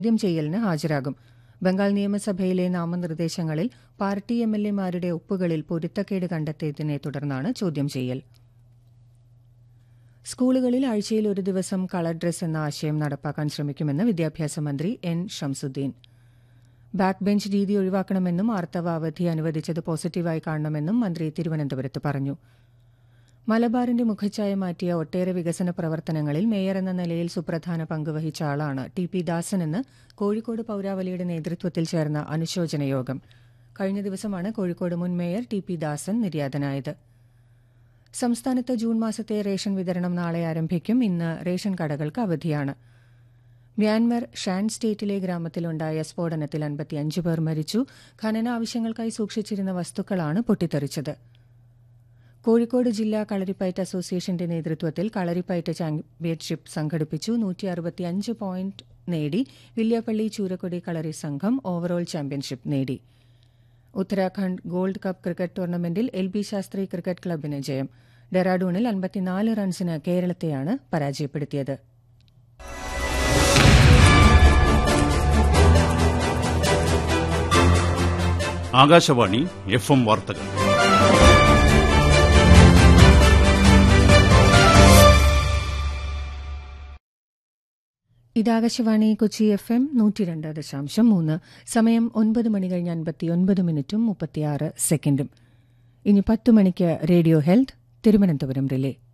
ചോദ്യം ചെയ്യലിന് ഹാജരാകും ബംഗാൾ നിയമസഭയിലെ നാമനിർദ്ദേശങ്ങളിൽ പാർട്ടി എം എൽ എമാരുടെ ഒപ്പുകളിൽ പൊരുത്തക്കേട് കണ്ടെത്തിയതിനെ തുടർന്നാണ് ചോദ്യം ചെയ്യൽ സ്കൂളുകളിൽ ആഴ്ചയിൽ ഒരു ദിവസം കളർ ഡ്രസ് എന്ന ആശയം നടപ്പാക്കാൻ ശ്രമിക്കുമെന്ന് വിദ്യാഭ്യാസ മന്ത്രി എൻ ഷംസുദ്ദീൻ ബാക്ക് ബെഞ്ച് രീതി ഒഴിവാക്കണമെന്നും ആർത്തവ അവധി അനുവദിച്ചത് പോസിറ്റീവായി കാണണമെന്നും മന്ത്രി തിരുവനന്തപുരത്ത് പറഞ്ഞു മലബാറിന്റെ മുഖച്ഛായ മാറ്റിയ ഒട്ടേറെ വികസന പ്രവർത്തനങ്ങളിൽ മേയർ എന്ന നിലയിൽ സുപ്രധാന പങ്കുവഹിച്ച ആളാണ് ടി പി ദാസനെന്ന് കോഴിക്കോട് പൌരാവലിയുടെ നേതൃത്വത്തിൽ ചേർന്ന അനുശോചന യോഗം കഴിഞ്ഞ ദിവസമാണ് കോഴിക്കോട് മുൻ മേയർ ടി പി ദാസൻ നിര്യാതനായത് സംസ്ഥാനത്ത് ജൂൺ മാസത്തെ റേഷൻ വിതരണം നാളെ ആരംഭിക്കും ഇന്ന് റേഷൻ കടകൾക്ക് അവധിയാണ് മ്യാൻമർ ഷാൻ സ്റ്റേറ്റിലെ ഗ്രാമത്തിലുണ്ടായ സ്ഫോടനത്തിൽ അൻപത്തിയഞ്ച് പേർ മരിച്ചു ഖനന ആവശ്യങ്ങൾക്കായി സൂക്ഷിച്ചിരുന്ന വസ്തുക്കളാണ് പൊട്ടിത്തെറിച്ചത് കോഴിക്കോട് ജില്ലാ കളരിപ്പയറ്റ് അസോസിയേഷന്റെ നേതൃത്വത്തിൽ കളരിപ്പയറ്റ് ചാമ്പ്യൻഷിപ്പ് സംഘടിപ്പിച്ചു നൂറ്റി അറുപത്തിയഞ്ച് പോയിന്റ് നേടി വില്യാപ്പള്ളി ചൂരക്കൊടി കളരി സംഘം ഓവറോൾ ചാമ്പ്യൻഷിപ്പ് നേടി ഉത്തരാഖണ്ഡ് ഗോൾഡ് കപ്പ് ക്രിക്കറ്റ് ടൂർണമെന്റിൽ എൽ ബി ശാസ്ത്രി ക്രിക്കറ്റ് ക്ലബിന് ജയം ഡെറാഡൂണിൽ അൻപത്തിനാല് റൺസിന് കേരളത്തെയാണ് പരാജയപ്പെടുത്തിയത് ആകാശവാണി എഫ് എം വാർത്തകൾ ഇതാകാശവാണി കൊച്ചി എഫ് എം നൂറ്റിരണ്ട് ദശാംശം മൂന്ന് സമയം ഒൻപത് മണി കഴിഞ്ഞ് അൻപത്തിയൊൻപത് മിനിറ്റും മുപ്പത്തിയാറ് സെക്കൻഡും ഇനി പത്ത് മണിക്ക് റേഡിയോ ഹെൽത്ത് തിരുവനന്തപുരം റിലേ